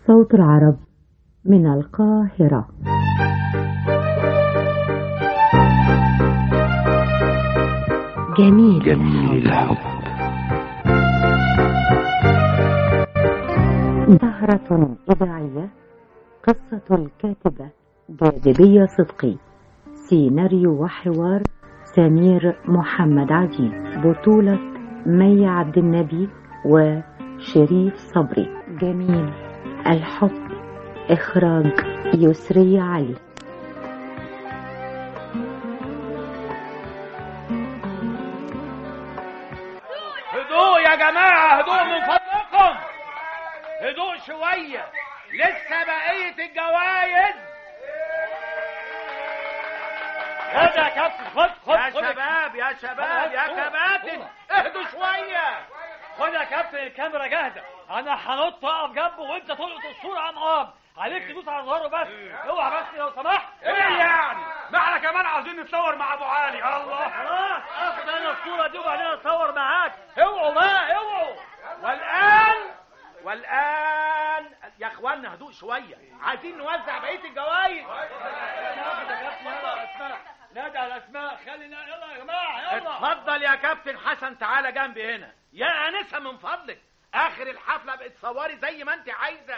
صوت العرب من القاهرة جميل جميل الحب سهرة إذاعية قصة الكاتبة جاذبية صدقي سيناريو وحوار سمير محمد عزيز بطولة مي عبد النبي وشريف صبري جميل الحب إخراج يسري علي هدوء يا جماعة هدوء من فضلكم هدوء شوية لسه بقية الجوايز خد يا كابتن خد خد يا خد شباب يا شباب يا كباتن اهدوا شوية خد يا كابتن الكاميرا جاهزة أنا هنط أقف جنبه وأنت تلقط الصورة عن قام عليك تدوس على ظهره بس اوعى بس لو سمحت ايه يعني ما احنا كمان عاوزين نتصور مع ابو علي الله خلاص اخد انا الصورة دي وبعدين اتصور معاك اوعوا بقى اوعوا والآن والآن يا اخوانا هدوء شوية عايزين نوزع بقية الجوايز ناخد يا كابتن يلا على الاسماء نادي على الاسماء خلينا يلا يا جماعة يلا اتفضل يا كابتن حسن تعالى جنبي هنا يا انسه من فضلك اخر الحفله بقت تصوري زي ما انت عايزه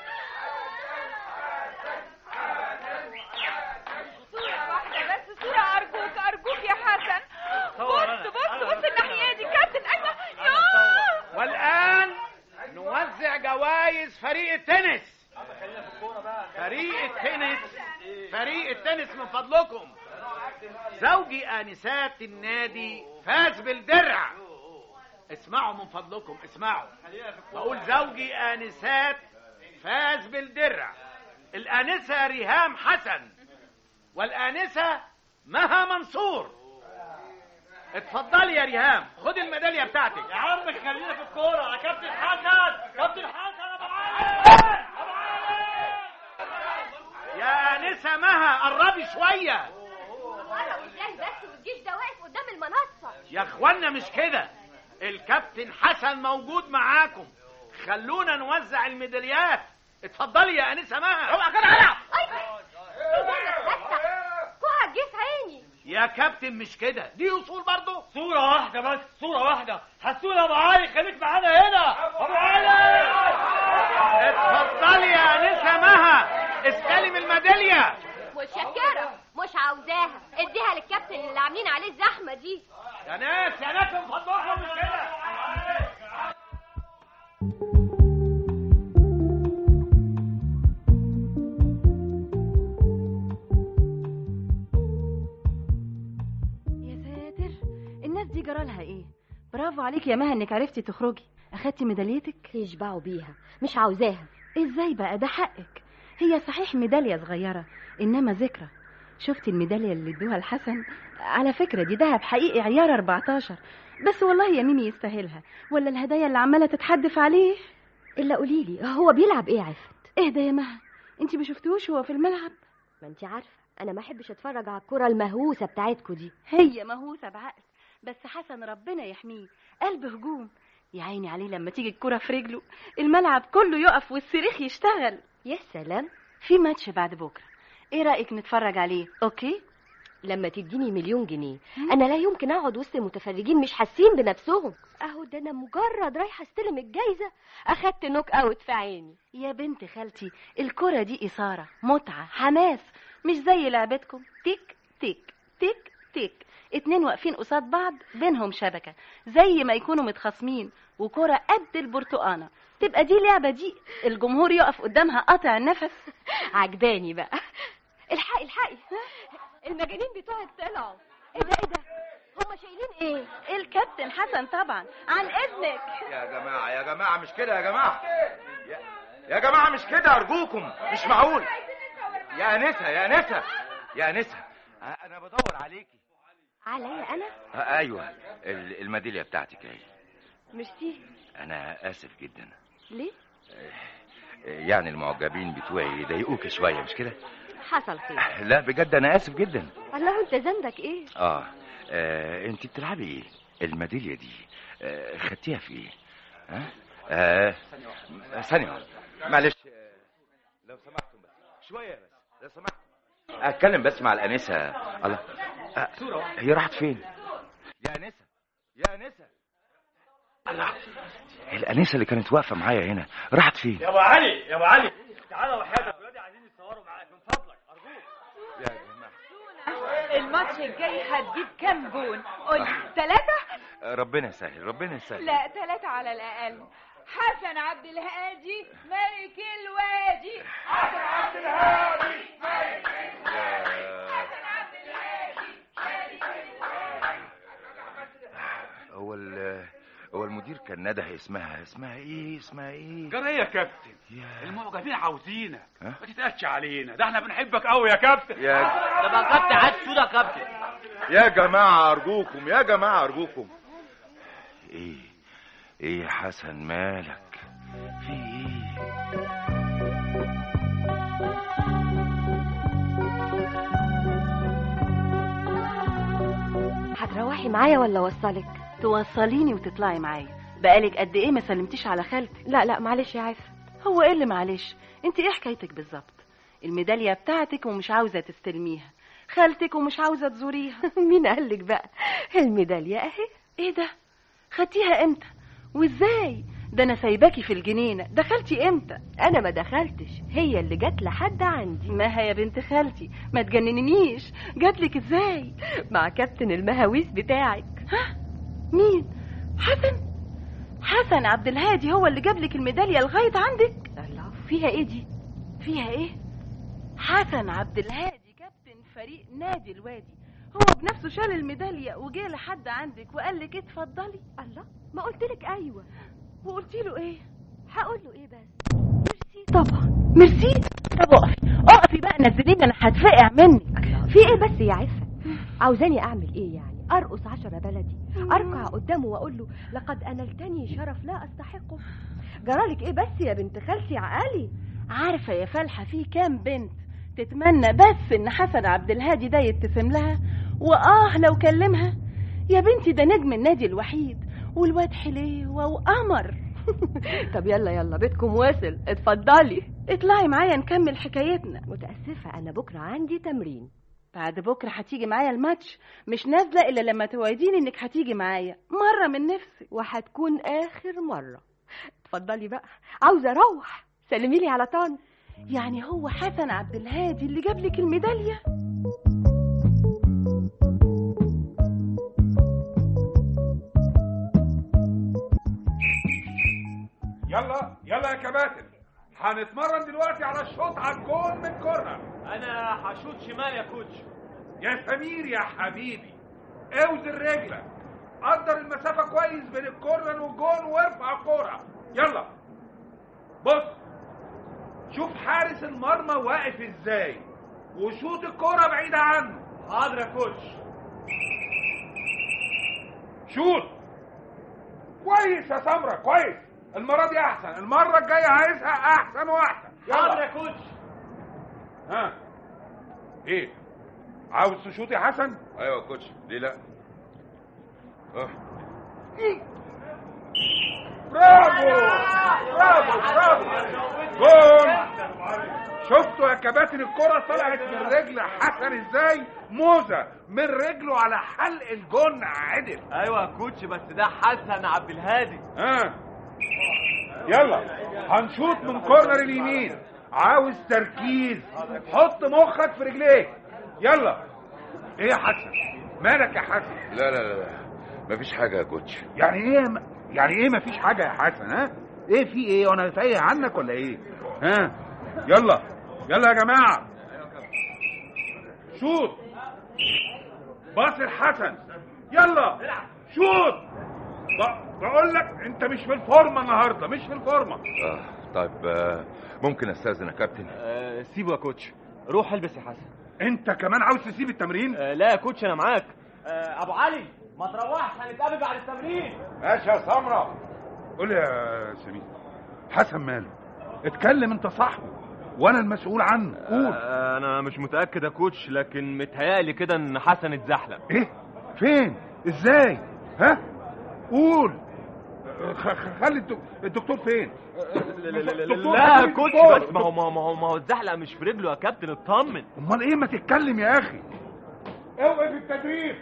صورة واحدة بس صورة أرجوك أرجوك يا حسن صور بص أنا. بص أنا بص بس الناحية دي كابتن أيوة أنا ياه والان نوزع جوائز فريق التنس فريق التنس فريق التنس من فضلكم زوجي انسات النادي فاز بالدرع اسمعوا من فضلكم اسمعوا بقول زوجي انسات فاز بالدرع الانسه ريهام حسن والانسه مها منصور اتفضلي يا ريهام خدي الميداليه بتاعتك يا عم خلينا في الكورة يا كابتن حسن كابتن حسن ابو علي ابو علي يا انسه مها قربي شويه مرة ازاي بس والجيش ده واقف قدام المنصة يا اخوانا مش كده الكابتن حسن موجود معاكم خلونا نوزع الميداليات اتفضلي يا انسه مها اوعى كده على أي كوها جه في عيني يا كابتن مش كده دي اصول برضو صورة واحدة بس صورة واحدة حسون ابو علي خليك معانا هنا ابو علي اتفضلي يا انسه مها استلم الميداليه متشكرة مش عاوزاها اديها للكابتن اللي عاملين عليه الزحمة دي يا ناس يا ناس من فضلكم مش كده يا ساتر الناس دي جرالها ايه برافو عليك يا مها انك عرفتي تخرجي اخدتي ميداليتك يشبعوا بيها مش عاوزاها ازاي بقى ده حقك هي صحيح ميداليه صغيره انما ذكرى شفتي الميداليه اللي ادوها لحسن على فكره دي دهب حقيقي عيار 14 بس والله يا ميمي يستاهلها ولا الهدايا اللي عماله تتحدف عليه إلا قوليلي هو بيلعب إيه عفت اهدى يا مها انت ما شفتوش هو في الملعب ما انت عارفة أنا ما أحبش أتفرج على الكرة المهووسة بتاعتكوا دي هي مهووسه بعقل بس حسن ربنا يحميه قلب هجوم يا عيني عليه لما تيجي الكرة في رجله الملعب كله يقف والصريخ يشتغل يا سلام في ماتش بعد بكرة ايه رأيك نتفرج عليه اوكي لما تديني مليون جنيه انا لا يمكن اقعد وسط المتفرجين مش حاسين بنفسهم اهو ده انا مجرد رايحه استلم الجايزه اخدت نوك اوت في عيني يا بنت خالتي الكرة دي إثارة متعة حماس مش زي لعبتكم تيك تيك تيك تيك اتنين واقفين قصاد بعض بينهم شبكة زي ما يكونوا متخاصمين وكرة قد البرتقانة تبقى دي لعبة دي الجمهور يقف قدامها قاطع النفس عجباني بقى الحقي الحقي المجانين بتوعك طلعوا ايه ده ايه ده هما شايلين ايه الكابتن حسن طبعا عن إذنك يا جماعة يا جماعة مش كده يا جماعة يا, يا جماعة مش كده أرجوكم مش معقول يا أنسة يا أنسة يا أنسة أ- أنا بدور عليكي عليا انا أ- أيوة ال- الميدالية بتاعتك أهي ميرسي أنا آسف جدا ليه يعني المعجبين بتوعي يضايقوك شوية مش كده حصل خير لا بجد أنا آسف جدا الله انت ذنبك ايه آه, آه أنت بتلعبي إيه الميدالية دي آه خدتيها في إيه ها آه ثانية واحدة. معلش شويه بس لو سمحت اتكلم بس مع الانسه الله أه، هي راحت فين يا انسه يا انسه الله الانسه اللي كانت واقفه معايا هنا راحت فين يا ابو علي يا ابو علي تعالى وحياتك ولادي عايزين يتصوروا معاك من فضلك ارجوك يا جماعه الماتش الجاي هتجيب كام جون قول ثلاثة ربنا يسهل ربنا يسهل لا ثلاثة على الأقل حسن عبد الهادي ملك الوادي حسن عبد الهادي ملك حسن عبد الهادي هو ال هو المدير كان نده اسمها اسمها ايه اسمها ايه جرى يا كابتن يا المعجبين عاوزينك ها؟ ما تتقلش علينا ده احنا بنحبك قوي يا كابتن يا طب يا كابتن هات صوره يا كابتن يا جماعة أرجوكم يا جماعة أرجوكم إيه إيه يا حسن مالك في إيه هتروحي معايا ولا اوصلك توصليني وتطلعي معايا بقالك قد ايه ما سلمتيش على خالتك لا لا معلش يا عفة هو ايه اللي معلش انت ايه حكايتك بالظبط الميداليه بتاعتك ومش عاوزه تستلميها خالتك ومش عاوزه تزوريها مين قالك بقى الميدالية اهي ايه ده خدتيها امتى وازاي ده انا سايباكي في الجنينه دخلتي امتى انا ما دخلتش هي اللي جت لحد عندي ما هي يا بنت خالتي ما تجننينيش جاتلك ازاي مع كابتن المهاويس بتاعك ها مين حسن حسن عبد الهادي هو اللي جابلك الميداليه لغايه عندك الله فيها ايه دي فيها ايه حسن عبد الهادي كابتن فريق نادي الوادي هو بنفسه شال الميداليه وجه لحد عندك وقال لك اتفضلي الله ما قلتلك ايوه وقلتي له ايه هقول له ايه بس ميرسي طبعا ميرسي طب اقفي اقفي بقى نزليني انا هتفقع منك في ايه بس يا عفة عاوزاني اعمل ايه يعني ارقص عشرة بلدي اركع قدامه واقول له لقد انلتني شرف لا استحقه جرالك ايه بس يا بنت خالتي عقلي عارفه يا فالحه في كام بنت تتمنى بس ان حسن عبد الهادي ده يبتسم لها واه لو كلمها يا بنتي ده نجم النادي الوحيد والواد حليوه وقمر طب يلا يلا بيتكم واصل اتفضلي اطلعي معايا نكمل حكايتنا متأسفة أنا بكرة عندي تمرين بعد بكره هتيجي معايا الماتش مش نازله الا لما توعديني انك هتيجي معايا مره من نفسي وهتكون آخر مرة اتفضلي بقى عاوزة أروح سلمي لي على طن يعني هو حسن عبد الهادي اللي جاب لك الميداليه يلا يلا يا كباتن هنتمرن دلوقتي على الشوط على الجون من كورنر انا هشوط شمال يا كوتش يا سمير يا حبيبي اوزن رجلك قدر المسافة كويس بين الكورنر والجون وارفع الكورة يلا بص شوف حارس المرمى واقف ازاي وشوط الكورة بعيدة عنه حاضر يا كوتش شوط كويس يا سمرة كويس المرة دي أحسن المرة الجاية عايزها أحسن وأحسن حاضر يلا يا كوتش ها إيه عاوز تشوط يا حسن أيوة يا كوتش ليه لا أه. برافو برافو برافو جون شفتوا يا كباتن الكرة طلعت من رجل حسن ازاي موزة من رجله على حلق الجون عدل ايوه يا كوتش بس ده حسن عبد الهادي ها يلا هنشوط من كورنر اليمين عاوز تركيز حط مخك في رجليك يلا ايه يا حسن مالك يا حسن لا لا لا لا مفيش حاجة يا كوتش يعني ايه يعني ايه مفيش حاجه يا حسن ها ايه في ايه وانا تايه عنك ولا ايه ها يلا يلا يا جماعه شوط باص الحسن يلا شوط ب- بقول لك انت مش في الفورمه النهارده مش في الفورمه آه طيب آه ممكن استاذن يا كابتن أه سيبه يا كوتش روح البس يا حسن انت كمان عاوز تسيب التمرين أه لا يا كوتش انا معاك أه ابو علي ما تروحش هنتقابل بعد التمرين ماشي يا سمره قول لي يا سمير حسن ماله اتكلم انت صاحبه وانا المسؤول عنه قول أه انا مش متاكد يا كوتش لكن متهيألي كده ان حسن اتزحلق ايه فين ازاي ها قول خ- خ- خلي الدك- الدكتور فين الدكتور لا فين كوتش الدكتور؟ بس ما هو ما هو ما هو, ما هو الزحلقه مش في رجله يا كابتن اطمن امال ايه ما تتكلم يا اخي اوقف التدريب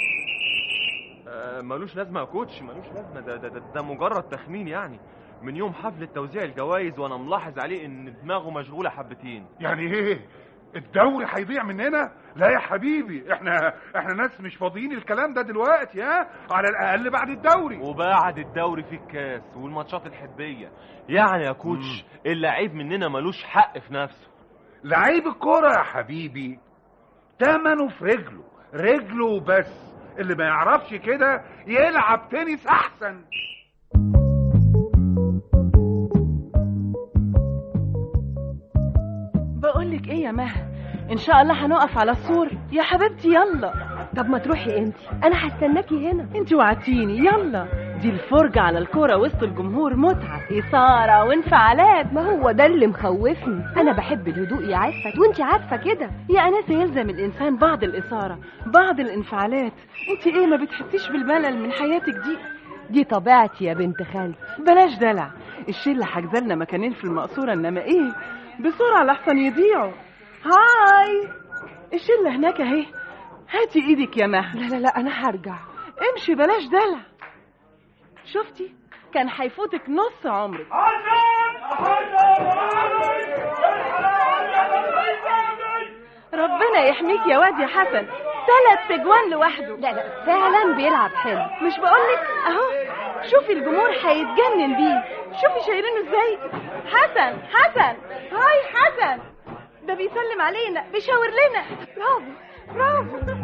آه ملوش لازمه يا كوتش ملوش لازمه ده ده, ده, ده مجرد تخمين يعني من يوم حفله توزيع الجوائز وانا ملاحظ عليه ان دماغه مشغوله حبتين يعني ايه الدوري هيضيع مننا لا يا حبيبي احنا احنا ناس مش فاضيين الكلام ده دلوقتي ها على الاقل بعد الدوري وبعد الدوري في الكاس والماتشات الحبيه يعني يا كوتش اللعيب مننا ملوش حق في نفسه لعيب الكرة يا حبيبي تمنه في رجله رجله بس اللي ما يعرفش كده يلعب تنس احسن بقولك ايه يا مها ان شاء الله هنقف على السور يا حبيبتي يلا طب ما تروحي انت انا هستناكي هنا انت وعدتيني يلا دي الفرجة على الكرة وسط الجمهور متعة إثارة وانفعالات ما هو ده اللي مخوفني انا بحب الهدوء يا عفت وانت عارفه كده يا أنسة يلزم الإنسان بعض الإثارة بعض الانفعالات انت ايه ما بتحسيش بالملل من حياتك دي دي طبيعتي يا بنت خالتي بلاش دلع الشلة حجزلنا مكانين في المقصورة انما ايه بسرعة لحسن يضيعوا هاي الشلة هناك اهي هاتي ايدك يا مها لا لا لا انا هرجع امشي بلاش دلع شفتي كان هيفوتك نص عمرك ربنا يحميك يا واد يا حسن ثلاث تجوان لوحده لا لا فعلا بيلعب حلو مش بقولك اهو شوفي الجمهور هيتجنن بيه شوفي شايلينه ازاي حسن حسن هاي حسن ده بيسلم علينا بيشاور لنا برافو برافو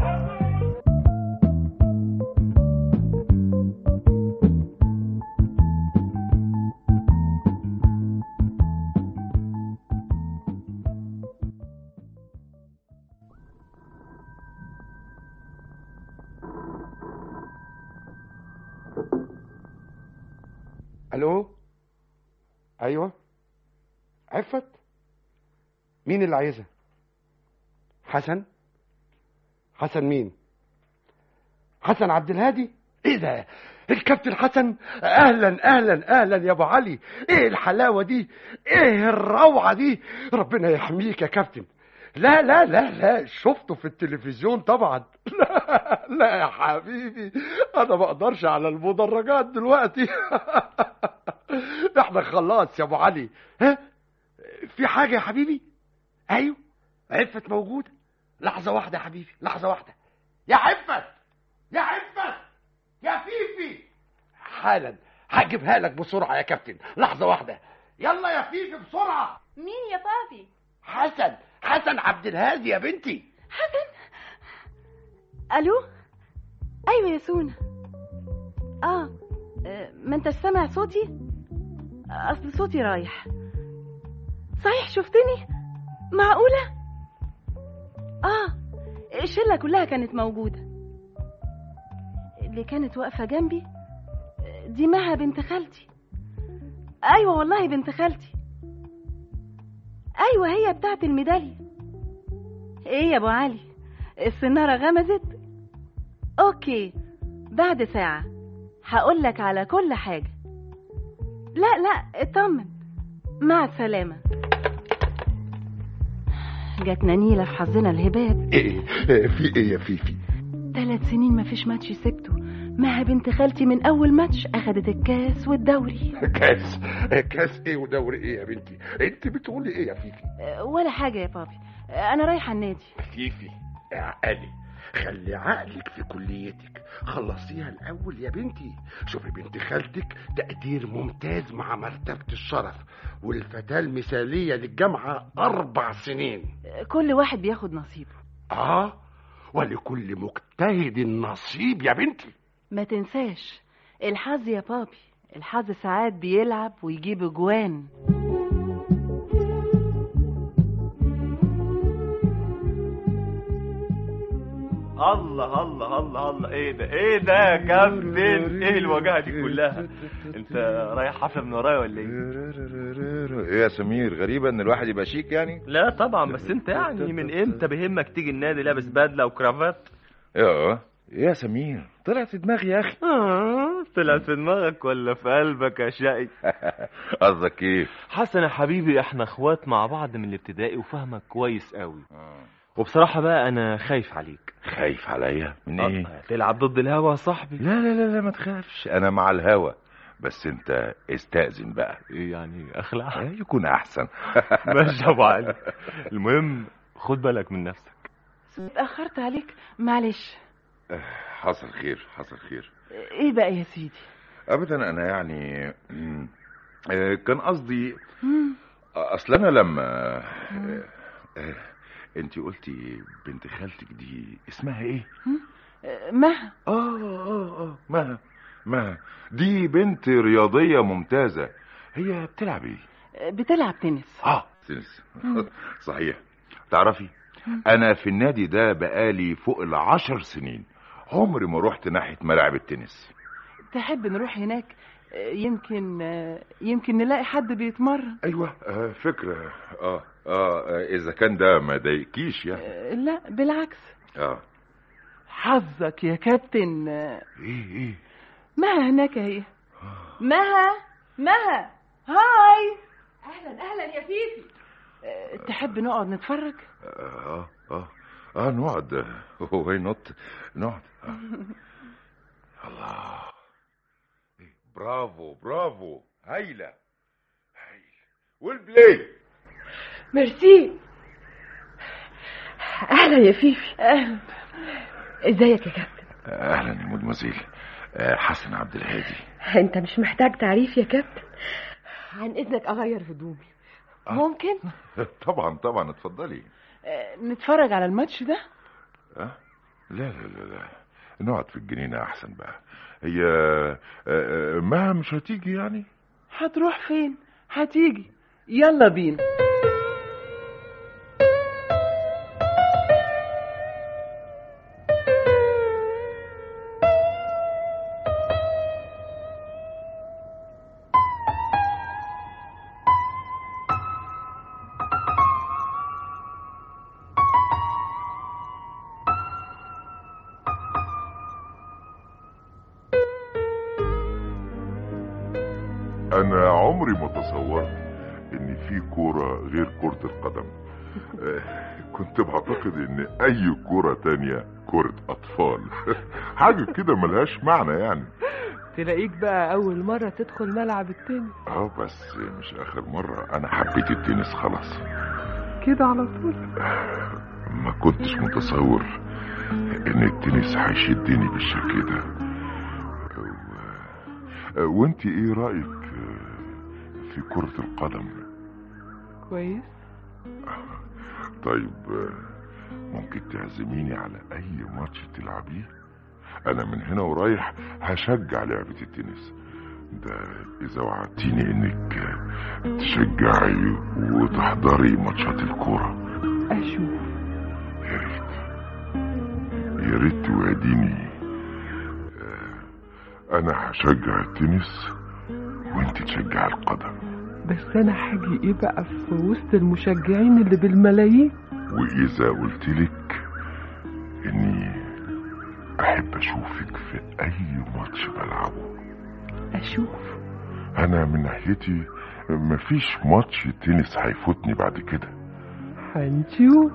الو ايوه عفت مين اللي عايزها حسن حسن مين حسن عبد الهادي ايه ده الكابتن حسن اهلا اهلا اهلا يا ابو علي ايه الحلاوه دي ايه الروعه دي ربنا يحميك يا كابتن لا لا لا لا شفته في التلفزيون طبعا لا لا يا حبيبي انا ما اقدرش على المدرجات دلوقتي احنا خلاص يا ابو علي ها في حاجه يا حبيبي ايوه عفت موجوده لحظه واحده يا حبيبي لحظه واحده يا عفت يا عفت يا فيفي حالا هجيبها لك بسرعه يا كابتن لحظه واحده يلا يا فيفي بسرعه مين يا بابي حسن حسن عبد الهادي يا بنتي الو ايوه يا سونا اه آه، ما انت سامع صوتي اصل صوتي رايح صحيح شفتني معقوله اه الشله كلها كانت موجوده اللي كانت واقفه جنبي دي مها بنت خالتي ايوه والله بنت خالتي ايوه هي بتاعت الميداليه ايه يا ابو علي السناره غمزت اوكي بعد ساعه هقول لك على كل حاجه لا لا اطمن مع السلامه جاتنا نيله في حظنا الهباب ايه إيه، في ايه يا فيفي ثلاث سنين ما فيش ماتش سبته مها بنت خالتي من اول ماتش اخدت الكاس والدوري كاس كاس ايه ودوري ايه يا بنتي انت بتقولي ايه يا فيفي أه، ولا حاجه يا بابي أه، انا رايحه النادي فيفي اعقلي خلي عقلك في كليتك خلصيها الاول يا بنتي شوفي بنت خالتك تقدير ممتاز مع مرتبة الشرف والفتاة المثالية للجامعة أربع سنين أه، كل واحد بياخد نصيبه آه ولكل مجتهد نصيب يا بنتي ما تنساش الحظ يا بابي الحظ ساعات بيلعب ويجيب اجوان الله الله الله الله ايه ده ايه ده يا كابتن ايه الوجاهه دي كلها انت رايح حفله من ورايا ولا ايه ايه يا سمير غريبة ان الواحد يبقى شيك يعني لا طبعا بس انت يعني من امتى بيهمك تيجي النادي لابس بدله وكرافات ايه ايه يا سمير طلعت في دماغي يا اخي اه طلعت في دماغك ولا في قلبك يا شقي قصدك ايه حسن يا حبيبي احنا اخوات مع بعض من الابتدائي وفاهمك كويس قوي وبصراحة بقى انا خايف عليك خايف عليا من ايه آه، تلعب ضد الهوا يا صاحبي لا لا لا لا ما تخافش انا مع الهوا بس انت استأذن بقى ايه يعني اخلع يكون احسن ماشي يا ابو علي المهم خد بالك من نفسك اتأخرت عليك معلش حصل خير حصل خير ايه بقى يا سيدي ابدا انا يعني مم، آه، كان قصدي مم. اصل انا لما انت قلتي بنت خالتك دي اسمها ايه مها اه اه اه مها مها دي بنت رياضية ممتازة هي بتلعب ايه بتلعب تنس اه تنس مم. صحيح تعرفي انا في النادي ده بقالي فوق العشر سنين عمري ما رحت ناحية ملاعب التنس تحب نروح هناك يمكن يمكن نلاقي حد بيتمرن ايوه آه فكرة اه اه اذا كان ده ما ضايقكيش يعني لا بالعكس اه حظك يا كابتن ايه ايه مها هناك اهي مها مها هاي اهلا اهلا يا فيفي تحب نقعد نتفرج اه اه اه نقعد هو نوت نقعد آه. الله برافو برافو هايلة هايلة والبلاي ميرسي اهلا يا فيفي اهلا ازيك يا كابتن اهلا يا مدمزيل آه، حسن عبد الهادي انت مش محتاج تعريف يا كابتن عن اذنك اغير هدومي ممكن طبعا طبعا اتفضلي نتفرج على الماتش ده أه؟ لا لا لا لا نقعد في الجنينة أحسن بقى هي آه، آه، ما مش هتيجي يعني هتروح فين هتيجي يلا بينا انا عمري ما تصورت ان في كورة غير كرة القدم آه، كنت بعتقد ان اي كورة تانية كرة اطفال حاجة كده ملهاش معنى يعني تلاقيك بقى أول مرة تدخل ملعب التنس اه بس مش اخر مرة انا حبيت التنس خلاص كده على طول ما كنتش متصور ان التنس هيشدني بالشكل ده و... وانت ايه رأيك في كرة القدم كويس طيب ممكن تعزميني على اي ماتش تلعبيه انا من هنا ورايح هشجع لعبة التنس ده اذا وعدتيني انك تشجعي وتحضري ماتشات الكورة أشوف يا ريت يا ريت توعديني آه، انا هشجع التنس وانت تشجع القدم بس أنا حاجي إيه بقى في وسط المشجعين اللي بالملايين واذا قلتلك اني احب اشوفك في اي ماتش بلعبه أشوف انا من ناحيتي مفيش ماتش تنس هيفوتني بعد كده هنشوف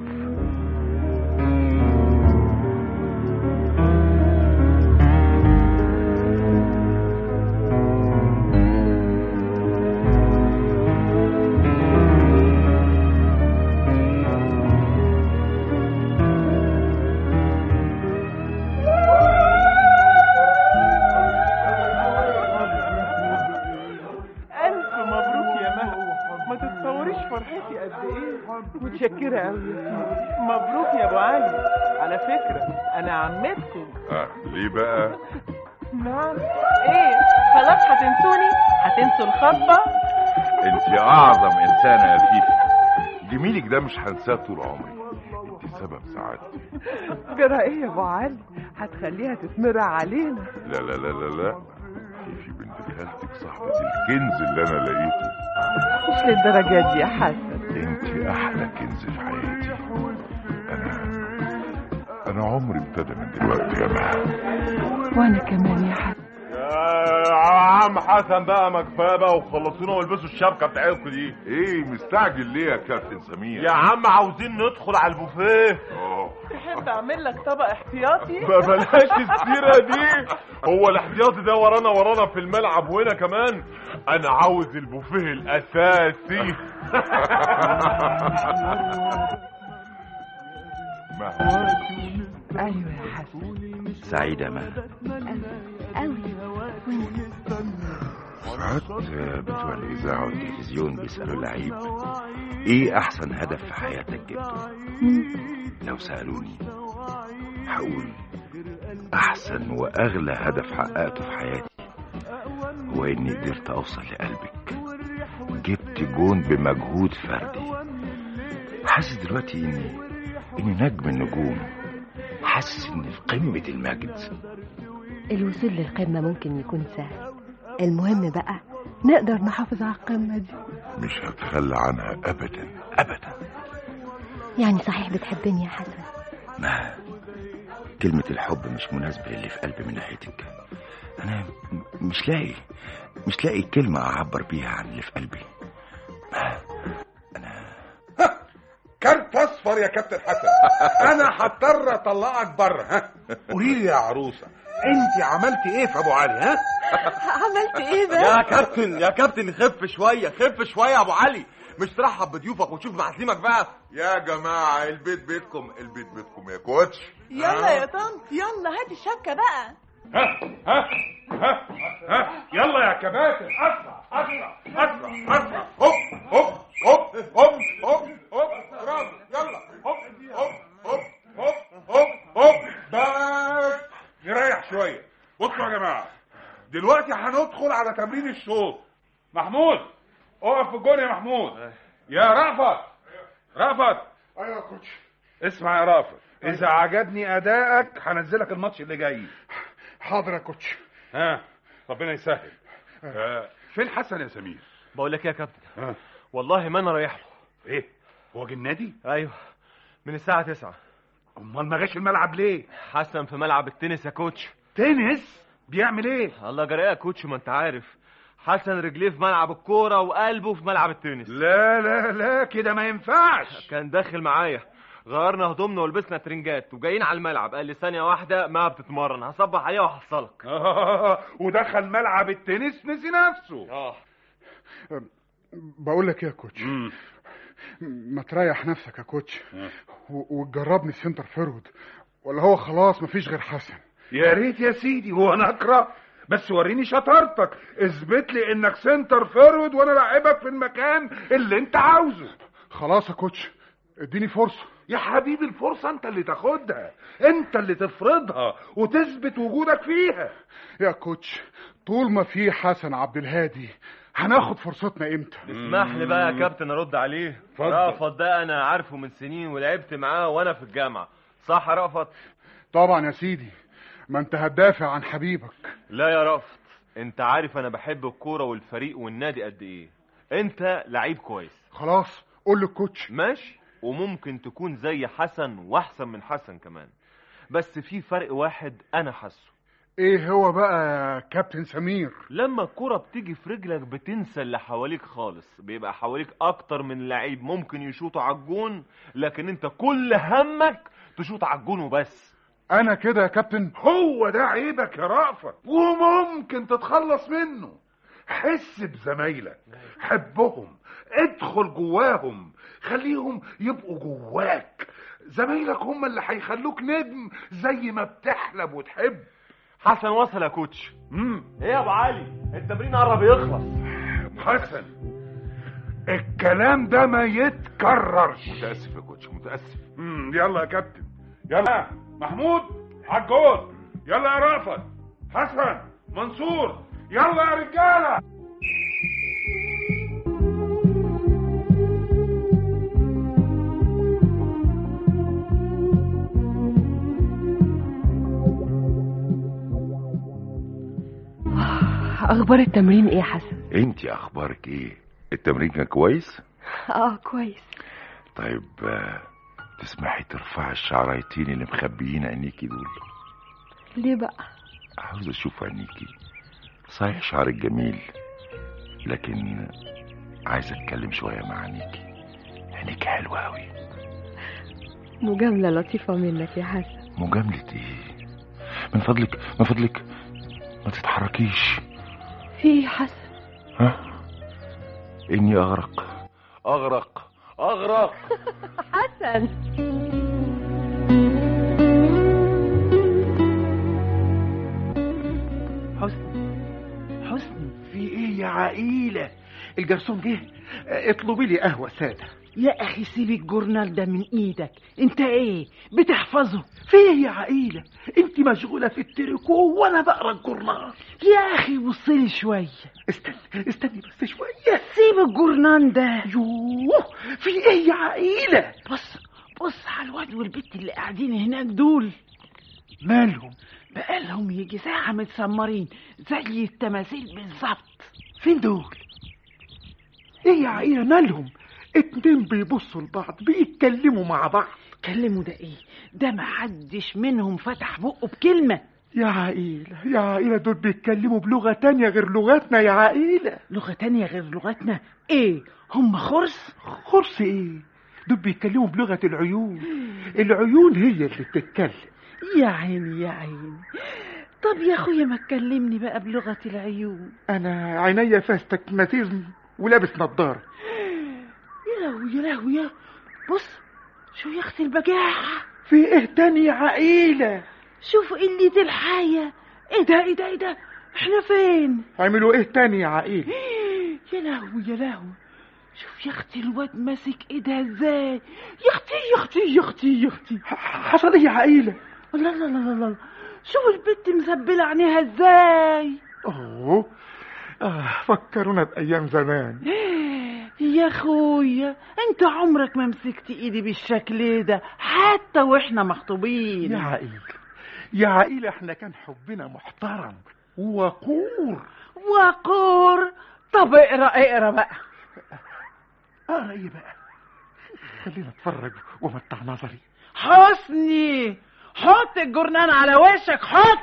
ألف مبروك يا مها ما تتصوريش فرحتي قد إيه متشكرة أوي يا سيدي مبروك يا أبو علي على فكرة أنا عمتكم آه ليه بقى نعم إيه خلاص هتنسوني هتنسوا الخطبة انت اعظم انسانة يا فيفي جميلك ده مش هنساه طول عمري انت سبب سعادتي جرى إيه يا أبو علي هتخليها تتمرع علينا لا لا لا لا لا فيفي بنت خالتك صاحبة الكنز اللي انا لقيته مش للدرجة دي يا حسن انت احلى كنز في حياتي انا انا انا عمري ابتدى من دلوقتي يا مها وانا كمان يا حسن يا عم حسن بقى ما كفايه بقى وخلصونا والبسوا الشبكه بتاعتكم دي ايه مستعجل ليه يا كابتن سمير يا عم عاوزين ندخل على البوفيه تحب اعمل لك طبق احتياطي ما بلاش السيره دي هو الاحتياطي ده ورانا ورانا في الملعب وهنا كمان انا عاوز البوفيه الاساسي ايوه يا حسن سعيدة ما قوي ساعات بتوع الإذاعة والتلفزيون بيسألوا اللعيب إيه أحسن هدف في حياتك جبته؟ لو سألوني هقول أحسن وأغلى هدف حققته في حياتي هو إني قدرت أوصل لقلبك جبت جون بمجهود فردي حاسس دلوقتي إني إني نجم النجوم حاسس إني في قمة المجد الوصول للقمة ممكن يكون سهل المهم بقى نقدر نحافظ على القمة دي مش هتخلى عنها ابدا أبدا يعني صحيح بتحبني يا حسن ما كلمة الحب مش مناسبة للي في قلبي من ناحيتك أنا م- مش لاقي مش لاقي كلمة أعبر بيها عن اللي في قلبي كارت اصفر يا كابتن حسن انا هضطر اطلعك بره ها قولي لي يا عروسه انت عملتي ايه في ابو علي ها عملت ايه يا كابتن يا كابتن خف شويه خف شويه يا ابو علي مش ترحب بضيوفك وتشوف معازيمك بقى يا جماعه البيت بيتكم البيت بيتكم يا كوتش يلا يا طنط يلا هات الشبكة بقى ها ها ها ها يلا يا كباتن اسرع اسرع اسرع اسرع هوب هوب هوب هوب هوب هوب برافو يلا هوب هوب هوب هوب هوب هوب بس نريح شويه بصوا يا جماعه دلوقتي هندخل على تمرين الشوط محمود اقف في الجون يا محمود يا رأفت رأفت ايوه يا كوتش اسمع يا رأفت اذا عجبني ادائك هنزلك الماتش اللي جاي حاضر يا كوتش ها ربنا يسهل آه، فين حسن يا سمير بقول لك إيه يا كابتن ها والله ما انا رايح له ايه هو جه النادي ايوه من الساعه 9 امال ما جاش الملعب ليه حسن في ملعب التنس يا كوتش تنس بيعمل ايه الله جرأة يا كوتش ما انت عارف حسن رجليه في ملعب الكوره وقلبه في ملعب التنس لا لا لا كده ما ينفعش كان داخل معايا غيرنا هدومنا ولبسنا ترنجات وجايين على الملعب قال لي ثانيه واحده ما بتتمرن هصبح عليها وهحصلك آه، ودخل ملعب التنس نسي نفسه اه بقول لك ايه يا كوتش ما تريح نفسك يا كوتش و- وتجربني سنتر فيرود ولا هو خلاص مفيش غير حسن يا ريت يا سيدي هو انا اكره بس وريني شطارتك اثبت لي انك سنتر فيرود وانا لاعبك في المكان اللي انت عاوزه خلاص يا كوتش اديني فرصه يا حبيبي الفرصة انت اللي تاخدها انت اللي تفرضها وتثبت وجودك فيها يا كوتش طول ما في حسن عبد الهادي هناخد فرصتنا امتى اسمح لي بقى يا كابتن ارد عليه اتفضل. رأفت ده انا عارفه من سنين ولعبت معاه وانا في الجامعه صح يا رأفت طبعا يا سيدي ما انت هتدافع عن حبيبك لا يا رأفت انت عارف انا بحب الكوره والفريق والنادي قد ايه انت لعيب كويس خلاص قول للكوتش ماشي وممكن تكون زي حسن واحسن من حسن كمان بس في فرق واحد انا حاسه ايه هو بقى يا كابتن سمير لما الكرة بتيجي في رجلك بتنسى اللي حواليك خالص بيبقى حواليك اكتر من لعيب ممكن يشوطوا على الجون لكن انت كل همك تشوط على الجون وبس انا كده يا كابتن هو ده عيبك يا رأفت وممكن تتخلص منه حس بزمايلك حبهم ادخل جواهم خليهم يبقوا جواك زمايلك هم اللي هيخلوك نجم زي ما بتحلم وتحب حسن وصل يا كوتش امم ايه يا ابو علي التمرين قرب يخلص حسن الكلام ده ما يتكررش متاسف يا كوتش متاسف امم يلا يا كابتن يلا محمود على الجول يلا يا رافت حسن منصور يلا يا رجاله اخبار التمرين ايه يا حسن انت اخبارك ايه التمرين كان كويس اه كويس طيب آه، تسمحي ترفعي الشعرايتين اللي مخبيين عينيكي دول ليه بقى عاوز اشوف عينيكي صحيح شعرك جميل لكن عايز اتكلم شويه مع عينيكي عينيكي حلوه قوي مجاملة لطيفة منك يا حسن مجامله ايه من فضلك من فضلك ما تتحركيش في إيه يا حسن ها اني اغرق اغرق اغرق حسن حسني حسني في ايه يا عقيلة الجرسون جه اطلبي لي قهوة سادة يا اخي سيب الجورنال ده من ايدك انت ايه بتحفظه في ايه يا عقيلة انت مشغولة في التريكو وانا بقرا الجورنال يا اخي بصلي شوية استني استني بس شوية سيب الجورنال ده يوه في ايه يا عقيلة بص بص على الواد والبت اللي قاعدين هناك دول مالهم بقالهم يجي ساعة متسمرين زي التماثيل بالظبط فين دول ايه يا عقيلة مالهم اتنين بيبصوا لبعض بيتكلموا مع بعض كلموا ده ايه ده ما حدش منهم فتح بقه بكلمة يا عقيلة يا عقيلة دول بيتكلموا بلغة تانية غير لغتنا يا عقيلة لغة تانية غير لغتنا ايه هم خرس خرس ايه دول بيتكلموا بلغة العيون العيون هي اللي بتتكلم يا عيني يا عيني طب يا اخويا ما تكلمني بقى بلغة العيون انا عينيا فيها استكماتيزم ولابس نظارة يا لهوي يا لهوي يا بص شو يا اختي البجاحة في ايه تاني يا عقيلة شوف قلة الحياة ايه ده ايه ده ايه ده احنا فين عملوا ايه تاني يا عقيلة يا لهوي يا لهوي شوف يا اختي الواد ماسك ايدها ازاي يا اختي يا اختي يا اختي يا اختي حصل ايه يا عقيلة لا لا لا لا لا شوف البت مزبلة عينيها ازاي اوه آه فكرونا بايام زمان يا اخويا انت عمرك ما مسكت ايدي بالشكل ده حتى واحنا مخطوبين يا عقيل يا عقيل احنا كان حبنا محترم وقور وقور طب اقرا اقرا بقى اقرا ايه بقى خلينا اتفرج ومتع نظري حسني حط الجرنان على وشك حط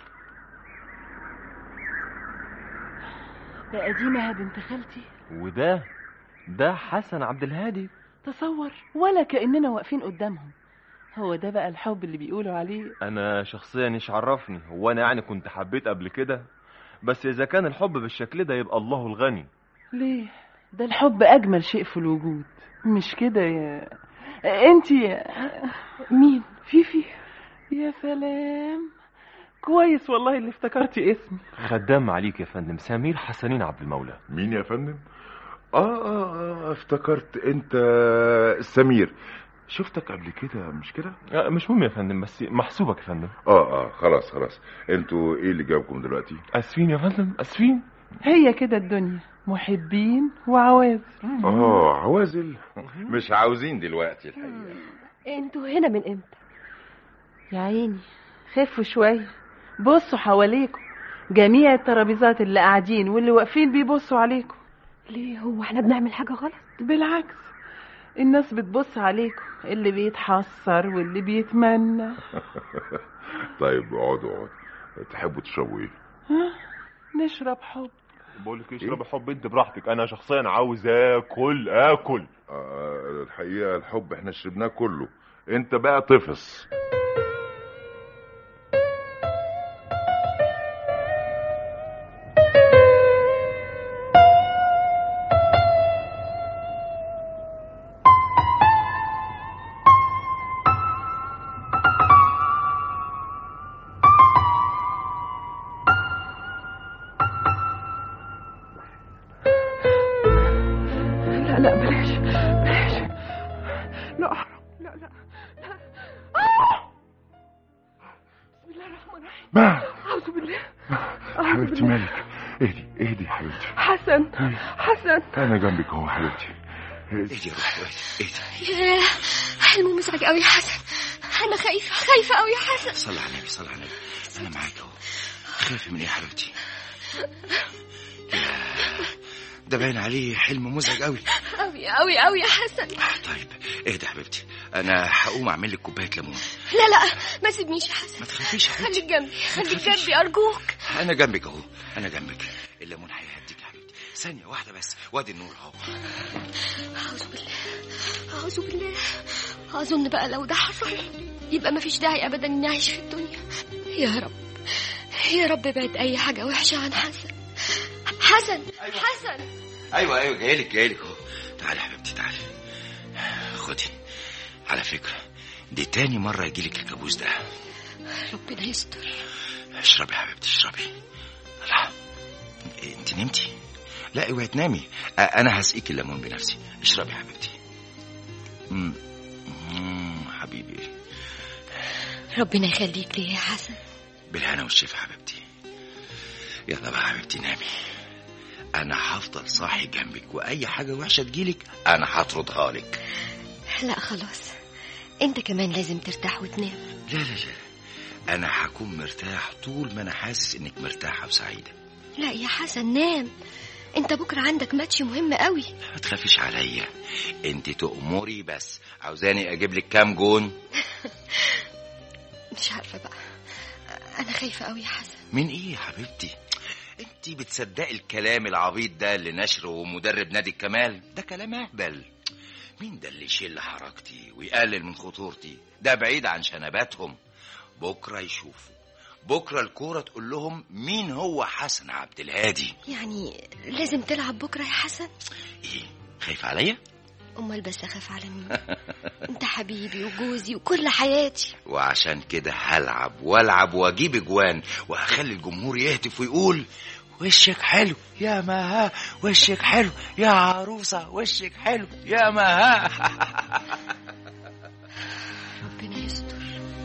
ده قديمة يا بنت خالتي وده ده حسن عبد الهادي تصور ولا كأننا واقفين قدامهم هو ده بقى الحب اللي بيقولوا عليه انا شخصيا ايش عرفني هو انا يعني كنت حبيت قبل كده بس اذا كان الحب بالشكل ده يبقى الله الغني ليه ده الحب اجمل شيء في الوجود مش كده يا انت مين فيفي يا سلام كويس والله اللي افتكرتي اسمي خدام عليك يا فندم سمير حسنين عبد المولى مين يا فندم آه, اه اه افتكرت انت سمير شفتك قبل كده مش كده آه، مش مهم يا فندم بس محسوبك يا فندم اه اه خلاص خلاص انتوا ايه اللي جابكم دلوقتي اسفين يا فندم اسفين هي كده الدنيا محبين وعوازل اه عوازل مش عاوزين دلوقتي الحقيقه انتوا هنا من امتى يا عيني خفوا شوية بصوا حواليكم جميع الترابيزات اللي قاعدين واللي واقفين بيبصوا عليكم ليه هو احنا بنعمل حاجة غلط بالعكس الناس بتبص عليكم اللي بيتحسر واللي بيتمنى طيب اقعدوا اقعدوا تحبوا تشربوا ايه ها نشرب حب بقول لك اشرب حب انت براحتك انا شخصيا عاوز اكل اكل آه الحقيقه الحب احنا شربناه كله انت بقى طفس لا لا بلاش بلاش لا أحرم لا لا لا آه! بسم الله الرحمن الرحيم ما أعوذ بالله أعوذ حبيبتي بالله. مالك اهدي اهدي يا حبيبتي حسن حسن انا جنبك اهو حبيبتي اهدي اهدي يا روحي اهدي ياه حلم مزعج قوي يا حسن انا خايفه خايفه قوي يا حسن صلي على النبي صلي على النبي انا معاك اهو خافي من ايه يا حبيبتي يا ده باين عليه حلم مزعج قوي قوي قوي قوي يا حسن طيب اهدى يا حبيبتي انا هقوم اعمل لك كوبايه ليمون لا لا ما تسيبنيش يا حسن ما تخافيش يا خليك جنبي خليك جنبي ارجوك انا جنبك اهو انا جنبك الليمون هيهديك يا حبيبتي ثانيه واحده بس وادي النور اهو اعوذ بالله اعوذ بالله اظن بقى لو ده حصل يبقى ما فيش داعي ابدا اني اعيش في الدنيا يا رب يا رب بعد اي حاجه وحشه عن حسن حسن حسن ايوه ايوه جايلك جايلك اهو تعالي يا حبيبتي تعالي خدي على فكره دي تاني مره يجيلك الكابوس ده ربنا يستر اشربي يا حبيبتي اشربي لا انت نمتي لا اوعي تنامي أ- انا هسقيك الليمون بنفسي اشربي يا حبيبتي مم. مم، حبيبي ربنا يخليك لي يا حسن بالهنا والشفا حبيبتي يلا بقى حبيبتي نامي انا هفضل صاحي جنبك واي حاجه وحشه تجيلك انا هطردها لك لا خلاص انت كمان لازم ترتاح وتنام لا لا لا انا هكون مرتاح طول ما انا حاسس انك مرتاحه وسعيده لا يا حسن نام انت بكره عندك ماتش مهم قوي ما تخافيش عليا انت تأمري بس عاوزاني اجيب لك كام جون مش عارفه بقى انا خايفه قوي يا حسن من ايه يا حبيبتي انت بتصدقي الكلام العبيط ده اللي نشره مدرب نادي الكمال ده كلام اهبل مين ده اللي يشيل حركتي ويقلل من خطورتي ده بعيد عن شنباتهم بكره يشوفوا بكره الكوره تقول لهم مين هو حسن عبد الهادي يعني لازم تلعب بكره يا حسن خايف عليا امال بس اخاف على مين انت حبيبي وجوزي وكل حياتي وعشان كده هلعب والعب واجيب اجوان وهخلي الجمهور يهتف ويقول وشك حلو يا مها وشك حلو يا عروسة وشك حلو يا مها ربنا يستر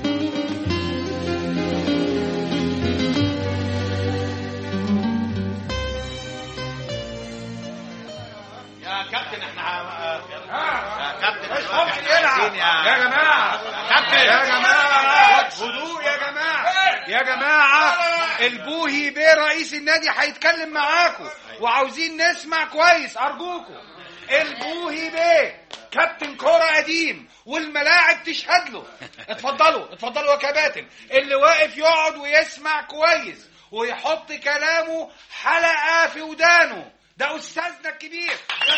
يا كابتن احنا يا كابتن مش ممكن يلعب يا جماعة يا جماعة هدوء يا جماعة يا جماعة البوهي بيه رئيس النادي هيتكلم معاكم وعاوزين نسمع كويس أرجوكم البوهي بيه كابتن كرة قديم والملاعب تشهد له اتفضلوا اتفضلوا يا كباتن اللي واقف يقعد ويسمع كويس ويحط كلامه حلقة في ودانه ده أستاذنا الكبير يا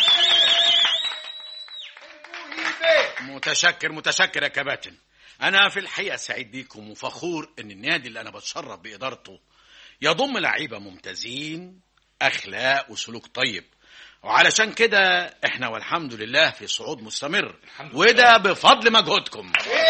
متشكر متشكر يا كباتن انا في الحقيقه سعيد بيكم وفخور ان النادي اللي انا بتشرف بادارته يضم لعيبه ممتازين اخلاق وسلوك طيب وعلشان كده احنا والحمد لله في صعود مستمر وده بفضل مجهودكم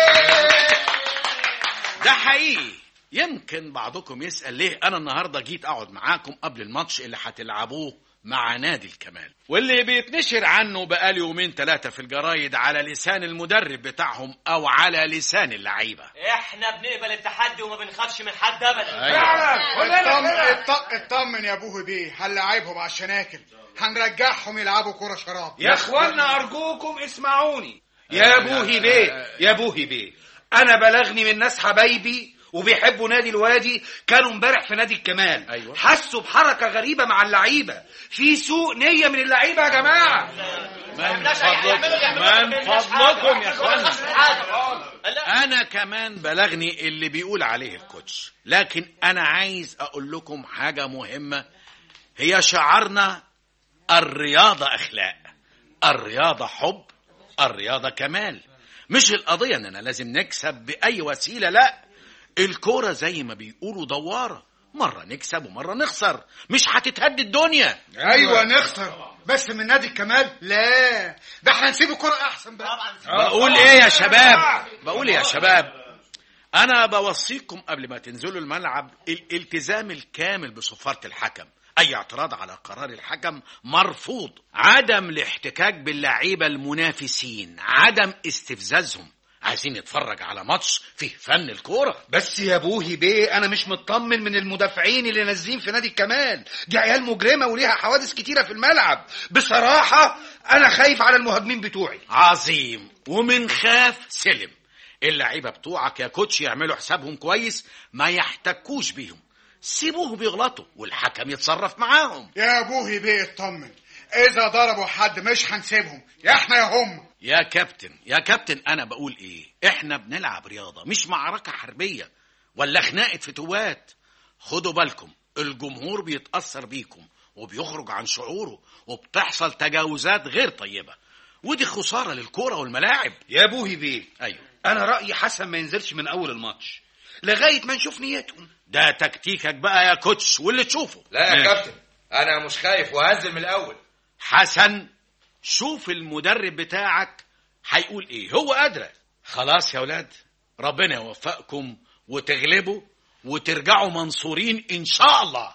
ده حقيقي يمكن بعضكم يسأل ليه أنا النهاردة جيت أقعد معاكم قبل الماتش اللي هتلعبوه مع نادي الكمال واللي بيتنشر عنه بقالي يومين ثلاثة في الجرايد على لسان المدرب بتاعهم أو على لسان اللعيبة احنا بنقبل التحدي وما بنخافش من حد ابدا اطمن اط- اطمن يا ابوه بيه هنلاعبهم على الشناكل هنرجعهم يلعبوا كرة شراب يا اخوانا ارجوكم اسمعوني يا بوهي بيه يا بوهي بيه انا بلغني من ناس حبايبي وبيحبوا نادي الوادي كانوا امبارح في نادي الكمال أيوة. حسوا بحركه غريبه مع اللعيبه في سوء نيه من اللعيبه يا جماعه من فضلكم من فضلكم يا اخوانا انا كمان بلغني اللي بيقول عليه الكوتش لكن انا عايز اقول لكم حاجة مهمة هي شعارنا الرياضة اخلاق الرياضة حب الرياضة كمال مش القضية اننا لازم نكسب باي وسيلة لا الكورة زي ما بيقولوا دوارة مرة نكسب ومرة نخسر مش هتتهد الدنيا ايوه نخسر بس من نادي الكمال لا ده احنا نسيب الكرة احسن بقى بقول ايه يا شباب بقول ايه يا شباب انا بوصيكم قبل ما تنزلوا الملعب الالتزام الكامل بصفارة الحكم اي اعتراض على قرار الحكم مرفوض عدم الاحتكاك باللعيبة المنافسين عدم استفزازهم عايزين نتفرج على ماتش فيه فن الكورة بس يا بوهي بيه انا مش مطمن من المدافعين اللي نازلين في نادي الكمال دي عيال مجرمه وليها حوادث كتيره في الملعب بصراحه انا خايف على المهاجمين بتوعي عظيم ومن خاف سلم اللعيبة بتوعك يا كوتش يعملوا حسابهم كويس ما يحتكوش بيهم سيبوهم يغلطوا والحكم يتصرف معاهم يا ابوه بيه اطمن اذا ضربوا حد مش هنسيبهم يا احنا يا هم يا كابتن يا كابتن انا بقول ايه احنا بنلعب رياضه مش معركه حربيه ولا خناقه فتوات خدوا بالكم الجمهور بيتاثر بيكم وبيخرج عن شعوره وبتحصل تجاوزات غير طيبه ودي خساره للكوره والملاعب يا ابوهي بيه ايوه انا رايي حسن ما ينزلش من اول الماتش لغايه ما نشوف نيتهم ده تكتيكك بقى يا كوتش واللي تشوفه لا يا ماشي. كابتن انا مش خايف وهنزل من الاول حسن شوف المدرب بتاعك هيقول ايه هو ادرى خلاص يا ولاد ربنا يوفقكم وتغلبوا وترجعوا منصورين ان شاء الله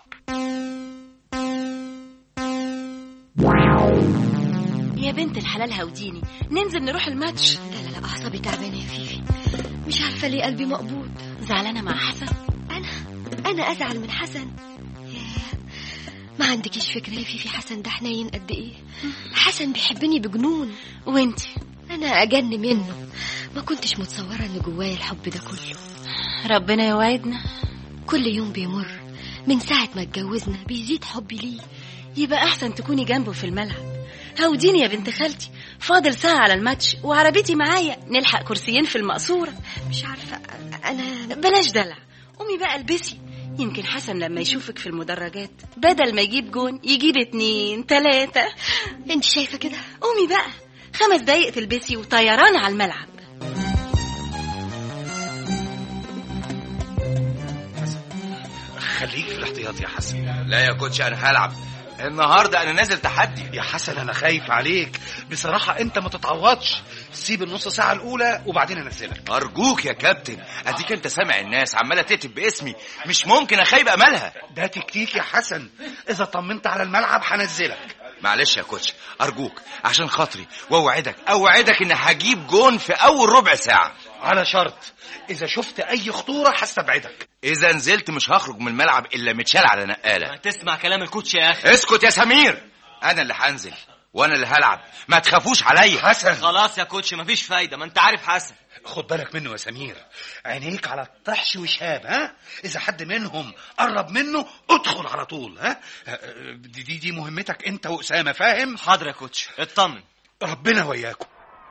يا بنت الحلال هوديني ننزل نروح الماتش لا لا لا اعصابي تعبانه يا فيفي مش عارفه ليه قلبي مقبوض زعلانه مع حسن انا انا ازعل من حسن ياه، ما عندكيش فكره يا فيفي حسن ده حنين قد ايه حسن بيحبني بجنون وانتي انا اجن منه ما كنتش متصوره ان جوايا الحب ده كله ربنا يوعدنا كل يوم بيمر من ساعه ما اتجوزنا بيزيد حبي ليه يبقى احسن تكوني جنبه في الملعب هوديني يا بنت خالتي فاضل ساعة على الماتش وعربيتي معايا نلحق كرسيين في المقصورة مش عارفة أنا بلاش دلع قومي بقى البسي يمكن حسن لما يشوفك في المدرجات بدل ما يجيب جون يجيب اتنين تلاتة انت شايفة كده قومي بقى خمس دقايق تلبسي وطيران على الملعب خليك في الاحتياط يا حسن لا يا كوتش انا هلعب النهارده انا نازل تحدي يا حسن انا خايف عليك بصراحة انت ما تتعوضش سيب النص ساعة الاولى وبعدين انزلك ارجوك يا كابتن اديك انت سامع الناس عماله تكتب باسمي مش ممكن اخيب املها ده تكتيك يا حسن اذا طمنت على الملعب هنزلك معلش يا كوتش ارجوك عشان خاطري واوعدك اوعدك ان هجيب جون في اول ربع ساعه على شرط اذا شفت اي خطورة هستبعدك اذا نزلت مش هخرج من الملعب الا متشال على نقاله تسمع كلام الكوتش يا اخي اسكت يا سمير انا اللي هنزل وانا اللي هلعب ما تخافوش عليا حسن خلاص يا كوتش مفيش فايده ما انت عارف حسن خد بالك منه يا سمير عينيك على الطحش وشهاب ها اذا حد منهم قرب منه ادخل على طول ها دي دي, دي مهمتك انت واسامه فاهم حاضر يا كوتش اطمن ربنا وياكم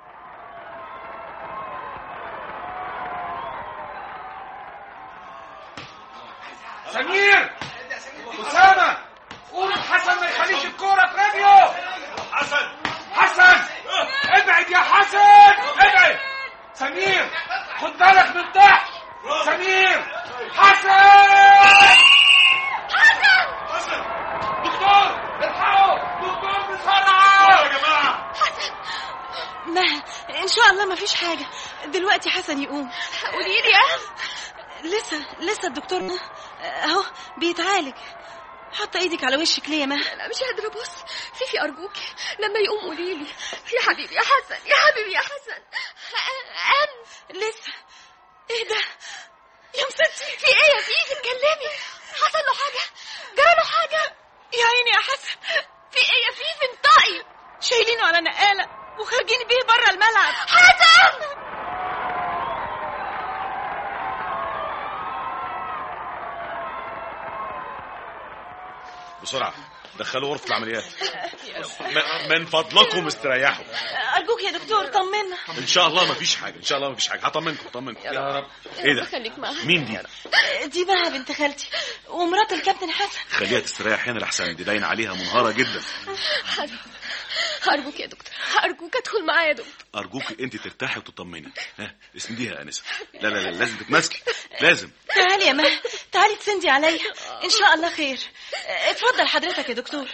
سمير اسامه قول حسن ما يخليش الكوره في رجله حسن حسن ابعد يا حسن ابعد سمير خد بالك من تحت سمير حسن حسن دكتور الحقوا دكتور بسرعه يا جماعه ما ان شاء الله مفيش حاجة دلوقتي حسن يقوم قولي لي يا لسه لسه الدكتور اهو بيتعالج حاطه ايدك على وشك ليه يا مها انا مش قادره ابص فيفي ارجوك لما يقوم قولي لي يا حبيبي يا حسن يا حبيبي يا حسن قام لسه ايه ده يا مستي في ايه يا فيفي اتكلمي حصل له حاجه جرى له حاجه يا عيني يا حسن في ايه يا فيفي انطقي شايلينه على نقاله وخارجين بيه بره الملعب حسن بسرعة دخلوا غرفة العمليات م- من فضلكم استريحوا ارجوك يا دكتور طمنا ان شاء الله مفيش حاجة ان شاء الله مفيش حاجة هطمنكم هطمنكم يا رب ايه ده خليك معاها مين دي دي مها بنت خالتي ومرات الكابتن حسن خليها تستريح هنا لحسن دي باين عليها منهارة جدا حسن ارجوك يا دكتور ارجوك ادخل معايا يا دكتور ارجوك انت ترتاحي وتطمني ها اسنديها يا انسه لا لا لا لازم تتماسكي لازم تعالي يا مها تعالي تسندي عليا ان شاء الله خير اتفضل حضرتك يا دكتور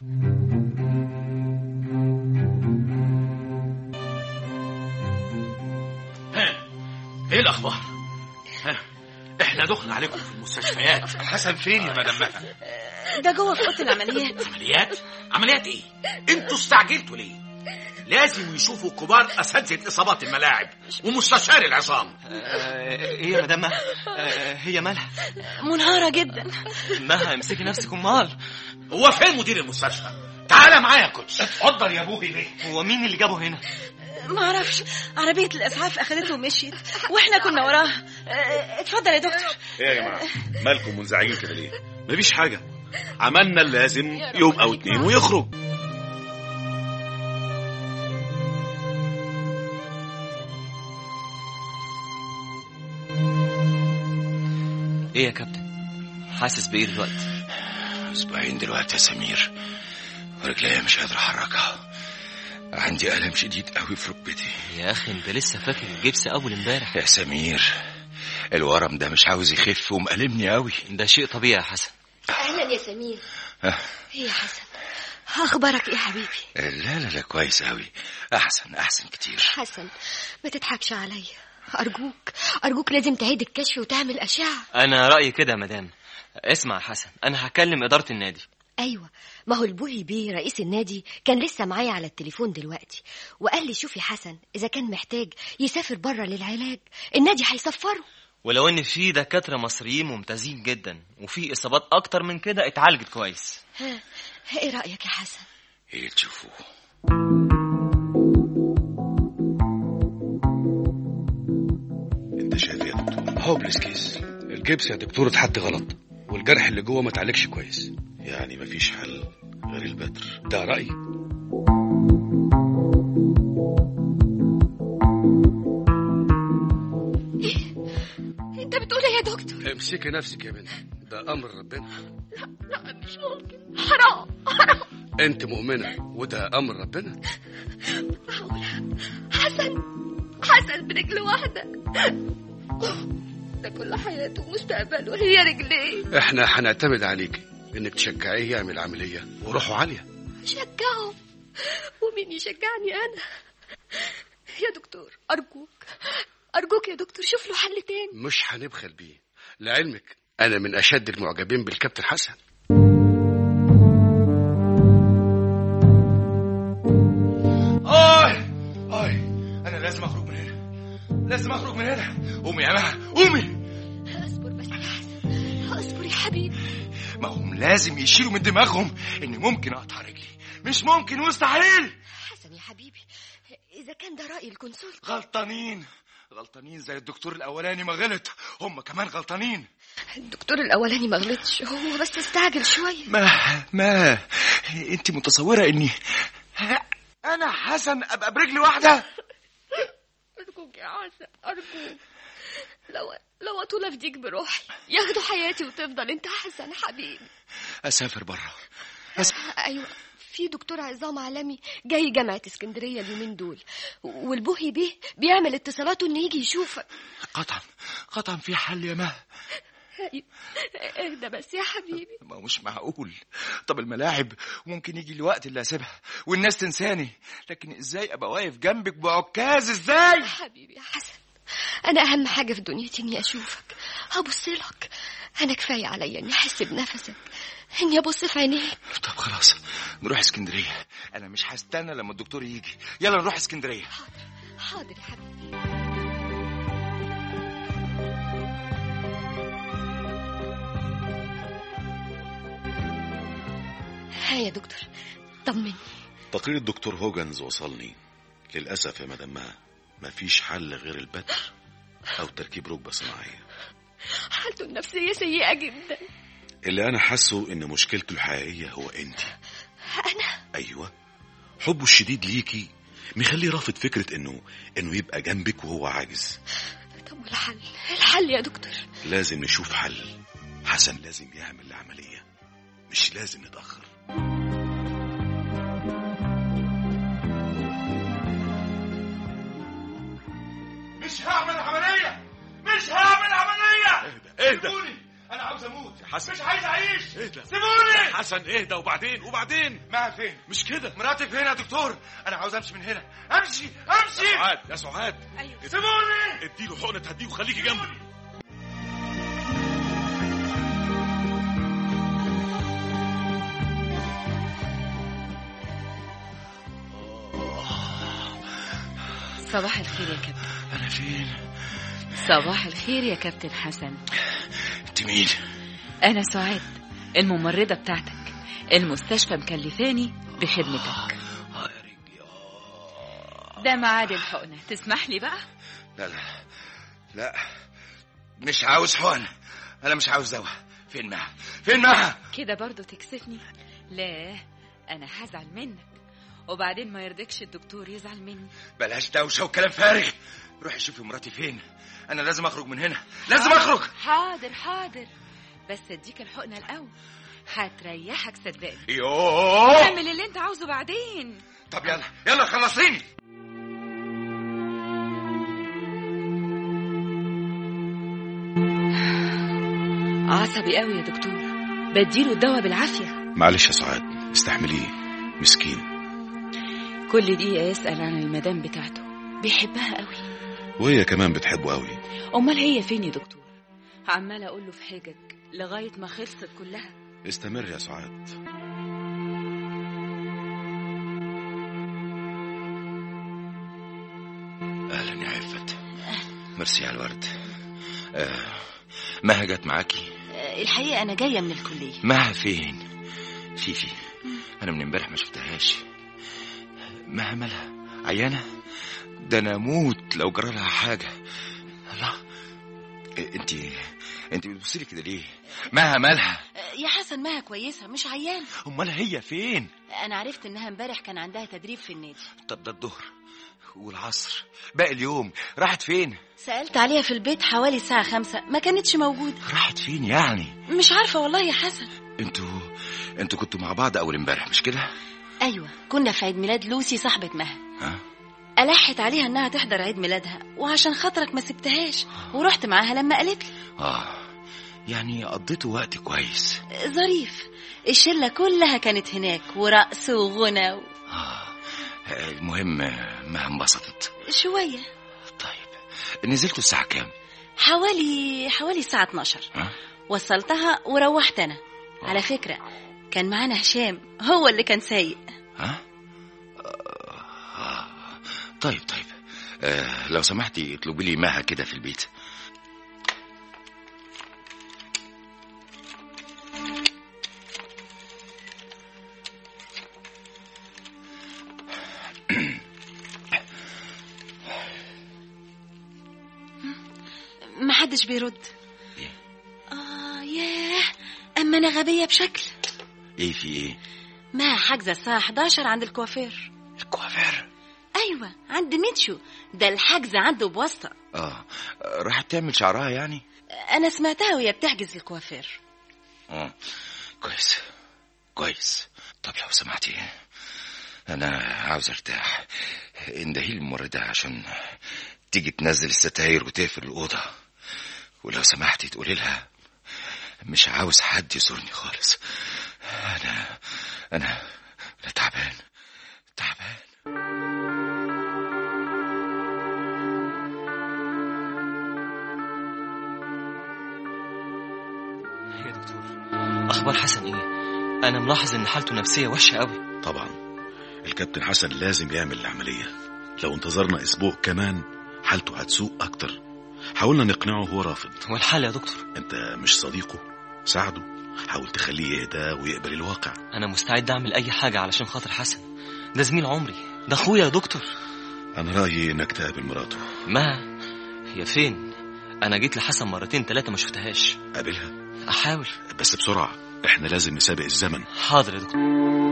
ها ايه الاخبار ها احنا دخل عليكم في المستشفيات حسن فين يا مدام مها ده جوه في اوضه العمليات عمليات عمليات ايه انتوا استعجلتوا ليه لازم يشوفوا كبار اساتذه اصابات الملاعب ومستشار العظام ايه يا مدام مها آه، هي مالها منهارة جدا مها امسكي نفسك امال هو فين مدير المستشفى تعالى معايا يا كوتش اتفضل يا ابوي ليه هو مين اللي جابه هنا ما اعرفش عربية الاسعاف اخدته ومشيت واحنا كنا وراها اه، اتفضل يا دكتور ايه يا جماعة مالكم منزعجين كده ليه مفيش حاجة عملنا اللازم يوم او اتنين ويخرج ايه يا كابتن حاسس بايه دلوقتي اسبوعين دلوقتي يا سمير ورجليا مش قادر احركها عندي الم شديد قوي في ركبتي يا اخي انت لسه فاكر الجبس اول امبارح يا سمير الورم ده مش عاوز يخف ومقلمني قوي ده شيء طبيعي يا حسن اهلا يا سمير آه. ايه يا حسن اخبارك ايه يا حبيبي لا لا لا كويس قوي احسن احسن كتير حسن ما تضحكش عليا ارجوك ارجوك لازم تعيد الكشف وتعمل اشعه انا رايي كده يا مدام اسمع يا حسن انا هكلم اداره النادي ايوه ما هو البوهي بيه رئيس النادي كان لسه معايا على التليفون دلوقتي وقال لي شوفي حسن اذا كان محتاج يسافر بره للعلاج النادي هيسفره ولو ان في دكاتره مصريين ممتازين جدا وفي اصابات اكتر من كده اتعالجت كويس ها ايه رايك يا حسن ايه تشوفوه انت شايف يا دكتور هوبلس كيس الجبس يا دكتور اتحط غلط والجرح اللي جوه ما اتعالجش كويس يعني مفيش حل غير البتر ده رأيي انت بتقول ايه يا دكتور امسكي نفسك يا بنت ده امر ربنا لا مش ممكن حرام حرام انت مؤمنه وده امر ربنا حسن حسن برجل واحده ده كل حياته ومستقبله هي رجليه احنا هنعتمد عليكي انك تشجعيه يعمل عمليه وروحه عاليه شجعه ومين يشجعني انا يا دكتور ارجوك ارجوك يا دكتور شوف له حل تاني مش هنبخل بيه لعلمك انا من اشد المعجبين بالكابتن حسن اي اي انا لازم اخرج من هنا لازم اخرج من هنا قومي يا مها قومي اصبر بس يا حسن اصبر يا حبيبي ما هم لازم يشيلوا من دماغهم ان ممكن اقطع رجلي مش ممكن مستحيل حسن يا حبيبي اذا كان ده راي الكونسول غلطانين غلطانين زي الدكتور الاولاني ما غلط هم كمان غلطانين الدكتور الاولاني ما غلطش هو بس استعجل شويه ما ما انت متصوره اني انا حسن ابقى برجل واحده ارجوك يا حسن ارجوك لو لو اطول افديك بروحي ياخدوا حياتي وتفضل انت حسن حبيبي اسافر بره ايوه في دكتور عظام عالمي جاي جامعة اسكندرية اليومين دول والبوهي بيه بيعمل اتصالاته انه يجي يشوفك قطعا قطعا في حل يا مها أيوة. اهدى بس يا حبيبي ما هو مش معقول طب الملاعب ممكن يجي الوقت اللي اسيبها والناس تنساني لكن ازاي ابقى واقف جنبك بعكاز ازاي حبيبي يا حسن انا اهم حاجة في دنيتي اني اشوفك هبص لك انا كفاية عليا اني احس بنفسك اني ابص في عينيك طب خلاص نروح اسكندريه انا مش هستنى لما الدكتور يجي يلا نروح اسكندريه حاضر يا حبيبي ها يا دكتور طمني تقرير الدكتور هوجنز وصلني للأسف يا مدام مها مفيش حل غير البتر أو تركيب ركبة صناعية حالته النفسية سيئة جدا اللي أنا حاسه إن مشكلته الحقيقية هو أنت أنا أيوة حبه الشديد ليكي مخليه رافض فكرة إنه إنه يبقى جنبك وهو عاجز طب والحل الحل يا دكتور لازم نشوف حل حسن لازم يعمل العملية مش لازم نتأخر مش هعمل عمليه مش هعمل عمليه اهدى سيبوني انا عاوز اموت حسن. مش عايز اعيش اهدى سيبوني حسن اهدى وبعدين وبعدين ما فين مش كده مراتي فين يا دكتور انا عاوز امشي من هنا امشي امشي يا سعاد يا سعاد ايوه سيبوني اديله حقنة تهديه وخليكي جنبي صباح الخير يا كابتن انا فين صباح الخير يا كابتن حسن انت مين أنا سعاد الممرضة بتاعتك المستشفى مكلفاني بخدمتك ده ميعاد الحقنة تسمح لي بقى لا لا لا مش عاوز حقن انا مش عاوز دواء فين معها فين معها كده برضو تكسفني لا أنا هزعل منك وبعدين ما يرضيكش الدكتور يزعل مني بلاش دوشه وكلام فارغ روحي شوفي مراتي فين انا لازم اخرج من هنا لازم اخرج حاضر حاضر بس اديك الحقنه الاول هتريحك صدقني يوه اعمل اللي انت عاوزه بعدين طب يلا يلا خلصيني عصبي قوي يا دكتور بديله الدواء بالعافيه معلش يا سعاد استحمليه مسكين كل دقيقه يسال عن المدام بتاعته بيحبها قوي وهي كمان بتحبه قوي امال هي فين يا دكتور عماله اقول له في حجج لغايه ما خلصت كلها استمر يا سعاد اهلا يا عفت ميرسي على الورد آه مها جت معاكي آه، الحقيقة أنا جاية من الكلية مها فين فيفي انا من امبارح ما شفتهاش مها مالها عيانه ده انا اموت لو جرى لها حاجه الله انت انت بتبصي لي كده ليه مها مالها آه، يا حسن مها كويسة مش عيان امال هي فين أنا عرفت إنها امبارح كان عندها تدريب في النادي طب ده الظهر والعصر باقي اليوم راحت فين سألت عليها في البيت حوالي الساعة خمسة ما كانتش موجودة راحت فين يعني مش عارفة والله يا حسن انتوا انتوا كنتوا مع بعض اول امبارح مش كده أيوة كنا في عيد ميلاد لوسي صاحبة مها ها ألحت عليها إنها تحضر عيد ميلادها وعشان خاطرك ما سبتهاش ورحت معاها لما قالت لي اه يعني قضيتوا وقت كويس ظريف الشلة كلها كانت هناك ورقص وغنى و... آه المهم ما انبسطت شوية نزلتوا الساعة كام؟ حوالي حوالي الساعة 12 ها؟ وصلتها وروحت أنا على فكرة كان معانا هشام هو اللي كان سايق ها؟ آه. طيب طيب آه لو سمحتي اطلبي لي مها كده في البيت محدش بيرد آه ياه أما أنا غبية بشكل ايه في ايه؟ ما حاجزة الساعة 11 عند الكوافير الكوافير أيوة عند ميتشو ده الحجز عنده بواسطة اه راحت تعمل شعرها يعني؟ أنا سمعتها وهي بتحجز الكوافير اه كويس كويس طب لو سمحتي انا عاوز ارتاح اندهي الممرضة عشان تيجي تنزل الستاير وتقفل الأوضة ولو سمحتي تقولي لها مش عاوز حد يزورني خالص أنا أنا أنا تعبان تعبان يا دكتور اخبار حسن ايه انا ملاحظ ان حالته نفسيه وحشه قوي طبعا الكابتن حسن لازم يعمل العملية لو انتظرنا أسبوع كمان حالته هتسوء أكتر حاولنا نقنعه هو رافض والحل يا دكتور أنت مش صديقه ساعده حاول تخليه يهدى ويقبل الواقع انا مستعد اعمل اي حاجه علشان خاطر حسن ده زميل عمري ده اخويا يا دكتور أنا رأيي إنك تقابل مراته ما هي فين انا جيت لحسن مرتين ثلاثه ما شفتهاش قابلها احاول بس بسرعة احنا لازم نسابق الزمن حاضر يا دكتور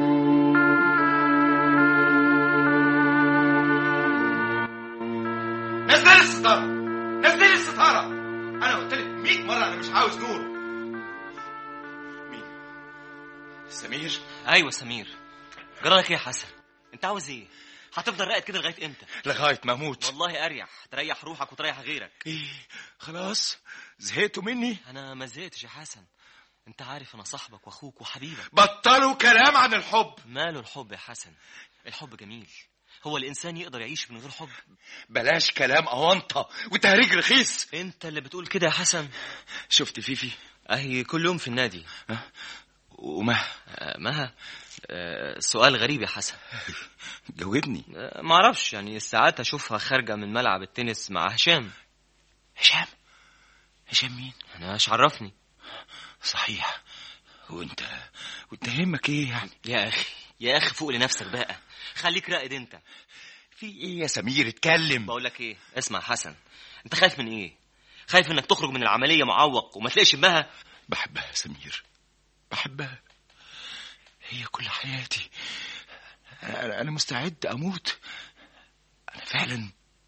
نزلي الستارة نزلي الستارة أنا قلت لك 100 مرة أنا مش عاوز نور مين؟ سمير؟ ايوه سمير جرالك ايه يا حسن انت عاوز ايه هتفضل راقد كده لغايه امتى لغاية ما أموت والله اريح تريح روحك وتريح غيرك إيه خلاص زهقتوا مني انا ما زهقتش يا حسن انت عارف انا صاحبك واخوك وحبيبك بطلوا كلام عن الحب ماله الحب يا حسن الحب جميل هو الانسان يقدر يعيش من غير حب بلاش كلام أونطة وتهريج رخيص انت اللي بتقول كده يا حسن شفت فيفي اهي كل يوم في النادي وما آه، مها آه، سؤال غريب يا حسن جاوبني آه، معرفش يعني ساعات اشوفها خارجه من ملعب التنس مع هشام هشام هشام مين انا ايش عرفني صحيح وانت وانت يهمك ايه يعني يا اخي يا اخي فوق لنفسك بقى خليك راقد انت في ايه يا سمير اتكلم بقول لك ايه اسمع حسن انت خايف من ايه خايف انك تخرج من العمليه معوق وما تلاقيش بها بحبها يا سمير بحبها هي كل حياتي انا أنا مستعد اموت انا فعلا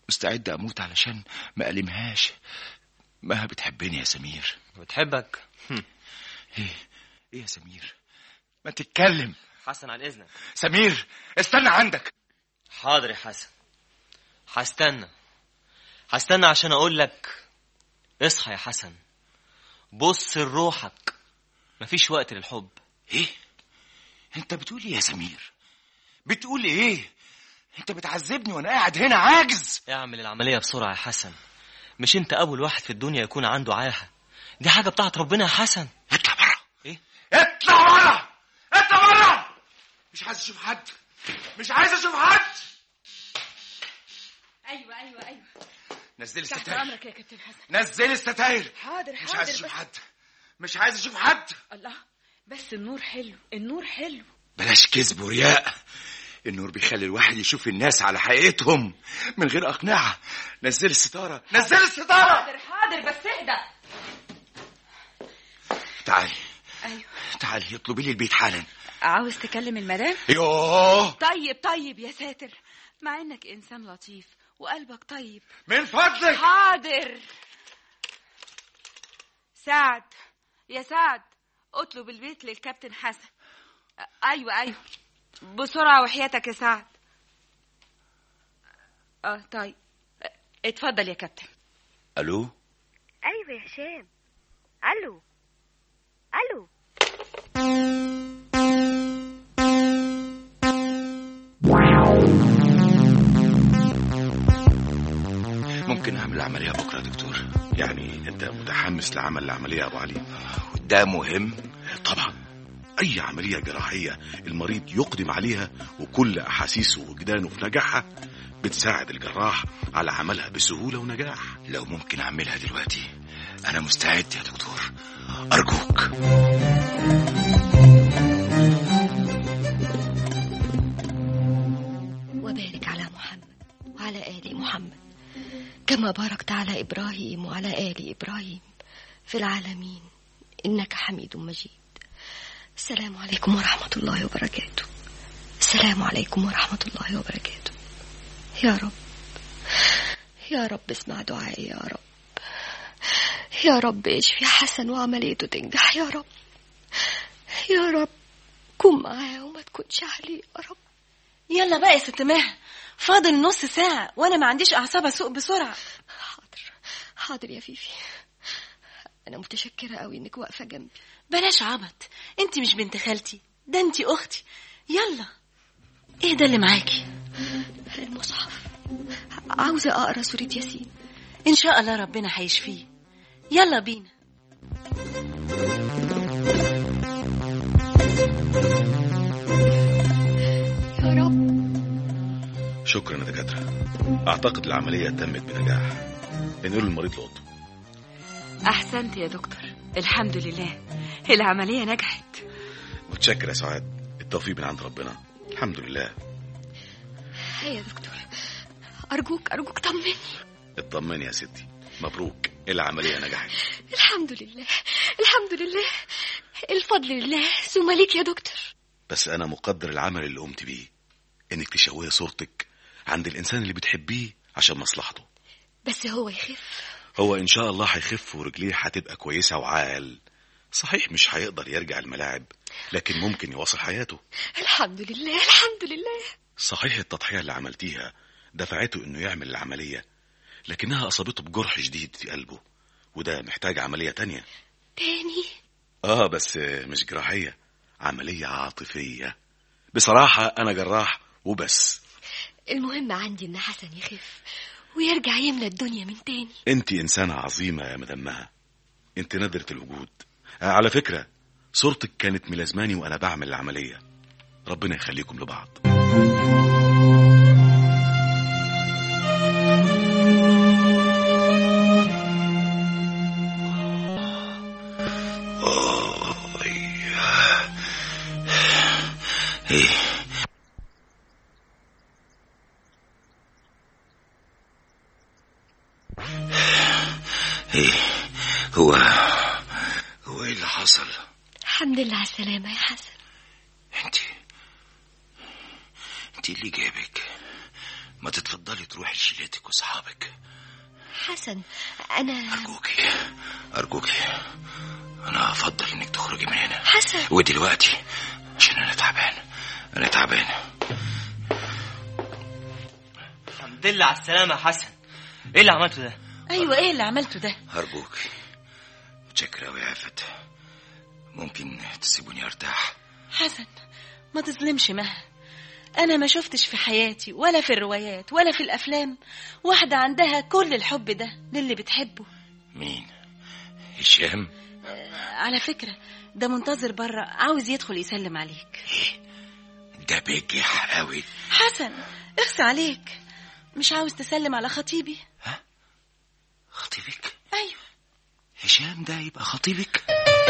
مستعد اموت علشان ما ألمهاش ما بتحبني يا سمير بتحبك ايه ايه يا سمير ما تتكلم حسن على اذنك سمير استنى عندك حاضر يا حسن هستنى هستنى عشان اقول لك اصحى يا حسن بص لروحك مفيش وقت للحب ايه انت بتقول ايه يا سمير بتقول ايه انت بتعذبني وانا قاعد هنا عاجز اعمل العملية بسرعة يا حسن مش انت اول واحد في الدنيا يكون عنده عاهة دي حاجة بتاعت ربنا يا حسن اطلع بره ايه اطلع بره اطلع بره مش عايز اشوف حد مش عايز اشوف حد ايوه ايوه ايوه نزلي تحت الستاير امرك يا كابتن حسن نزلي الستاير حاضر مش حاضر عايز اشوف بس- حد مش عايز اشوف حد الله بس النور حلو النور حلو بلاش كذب ورياء النور بيخلي الواحد يشوف الناس على حقيقتهم من غير اقنعه نزلي الستاره نزلي الستاره حاضر حاضر بس اهدى تعالي ايوه تعالي اطلبي لي البيت حالا عاوز تكلم المدام يوه طيب طيب يا ساتر مع انك انسان لطيف وقلبك طيب من فضلك حاضر سعد يا سعد اطلب البيت للكابتن حسن أ- ايوه ايوه بسرعه وحياتك يا سعد اه طيب أ- اتفضل يا كابتن الو ايوه يا هشام الو الو ممكن اعمل العمليه بكره يا دكتور يعني انت متحمس لعمل العملية يا ابو علي ده مهم طبعا اي عملية جراحية المريض يقدم عليها وكل احاسيسه ووجدانه في نجاحها بتساعد الجراح على عملها بسهولة ونجاح لو ممكن اعملها دلوقتي انا مستعد يا دكتور ارجوك وبارك على محمد وعلى آل محمد كما باركت على إبراهيم وعلى آل إبراهيم في العالمين إنك حميد مجيد السلام عليكم ورحمة الله وبركاته السلام عليكم ورحمة الله وبركاته يا رب يا رب اسمع دعائي يا رب يا رب اشفي حسن وعمليته تنجح يا رب يا رب كن معاه وما تكونش عليه يا رب يلا بقى يا ست ماهر فاضل نص ساعة وأنا ما عنديش أعصاب أسوق بسرعة حاضر يا فيفي أنا متشكرة قوي إنك واقفة جنبي بلاش عبط انت مش بنت خالتي ده انت أختي يلا ايه ده اللي معاكي المصحف عاوزة أقرأ سورة ياسين إن شاء الله ربنا هيشفيه يلا بينا يا رب شكرا يا دكاترة اعتقد العملية تمت بنجاح انقلوا المريض لأوضته احسنت يا دكتور الحمد لله العمليه نجحت متشكر يا سعاد التوفيق من عند ربنا الحمد لله هيا يا دكتور أرجوك أرجوك طمني اطمني يا ستي مبروك العملية نجحت الحمد لله الحمد لله الفضل لله ثم ليك يا دكتور بس انا مقدر العمل اللي قمت بيه انك تشوهي صورتك عند الانسان اللي بتحبيه عشان مصلحته بس هو يخف هو ان شاء الله هيخف ورجليه هتبقى كويسة وعال صحيح مش هيقدر يرجع الملاعب لكن ممكن يواصل حياته الحمد لله الحمد لله صحيح التضحية اللي عملتيها دفعته انه يعمل العملية لكنها اصابته بجرح شديد في قلبه وده محتاج عملية تانية تاني اه بس مش جراحية عملية عاطفية بصراحة انا جراح وبس المهم عندي إن حسن يخف ويرجع يملى الدنيا من تاني انت انسانة عظيمة يا مدمها انت نادرة الوجود آه على فكرة صورتك كانت ملازماني وانا بعمل العملية ربنا يخليكم لبعض ايه ايه هو هو ايه اللي حصل الحمد لله على السلامة يا حسن انت انت اللي جابك ما تتفضلي تروحي لشيلتك وصحابك حسن انا أرجوكي أرجوكي أنا أفضل إنك تخرجي من هنا حسن ودلوقتي عشان أنا تعبان أنا تعبان الحمد لله على السلامة يا حسن ايه اللي عملته ده؟ ايوه ايه اللي عملته ده أرجوك متشكر أوي يا عفت ممكن تسيبوني أرتاح حسن ما تظلمش مها انا ما شفتش في حياتي ولا في الروايات ولا في الافلام واحده عندها كل الحب ده للي بتحبه مين هشام على فكره ده منتظر بره عاوز يدخل يسلم عليك ده بجح قوي حسن اخس عليك مش عاوز تسلم على خطيبي خطيبك ايوه هشام ده يبقى خطيبك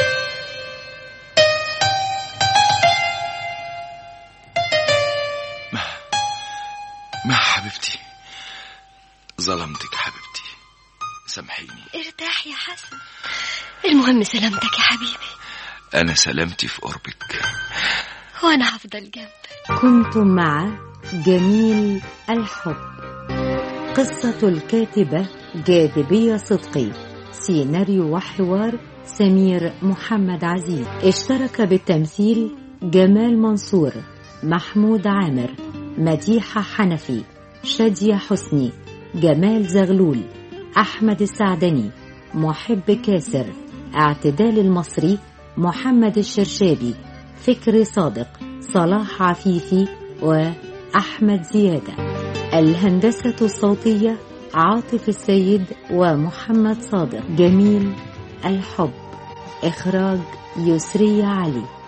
ما ما حبيبتي ظلمتك حبيبتي سامحيني ارتاح يا حسن المهم سلامتك يا حبيبي انا سلامتي في قربك وانا هفضل جنبك كنتم مع جميل الحب قصة الكاتبة جاذبية صدقي سيناريو وحوار سمير محمد عزيز اشترك بالتمثيل جمال منصور محمود عامر مديحة حنفي شادية حسني جمال زغلول أحمد السعدني محب كاسر اعتدال المصري محمد الشرشابي فكري صادق صلاح عفيفي وأحمد زيادة الهندسة الصوتية عاطف السيد ومحمد صادق جميل الحب إخراج يسري علي